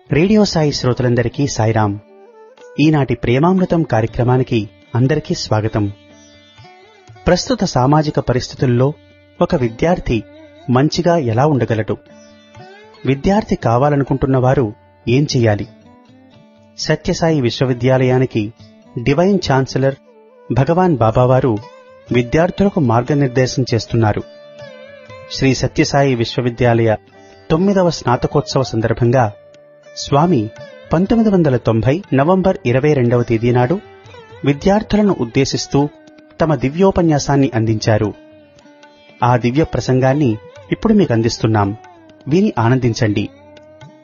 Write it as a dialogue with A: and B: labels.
A: radio Sai శ్రోతలందరికీ సాయిరాం ఈనాటి ప్రేమామృతం కార్యక్రమానికి అందరికీ స్వాగతం ప్రస్తుత సామాజిక పరిస్థితుల్లో ఒక విద్యార్థి మంచిగా ఎలా ఉండగలడు విద్యార్థి కావాలనుకుంటున్న వారు ఏం చెయ్యాలి సత్యసాయి విశ్వవిద్యాలయానికి డివైన్ ఛాన్సలర్ భగవాన్ బాబావారు విద్యార్థులకు మార్గనిర్దేశం చేస్తున్నారు శ్రీ సత్యసాయి విశ్వవిద్యాలయ తొమ్మిదవ స్నాతకోత్సవ సందర్భంగా స్వామి పంతొమ్మిది వందల తొంభై నవంబర్ ఇరవై రెండవ తేదీ నాడు విద్యార్థులను ఉద్దేశిస్తూ తమ దివ్యోపన్యాసాన్ని అందించారు ఆ దివ్య ప్రసంగాన్ని ఇప్పుడు మీకు అందిస్తున్నాం విని ఆనందించండి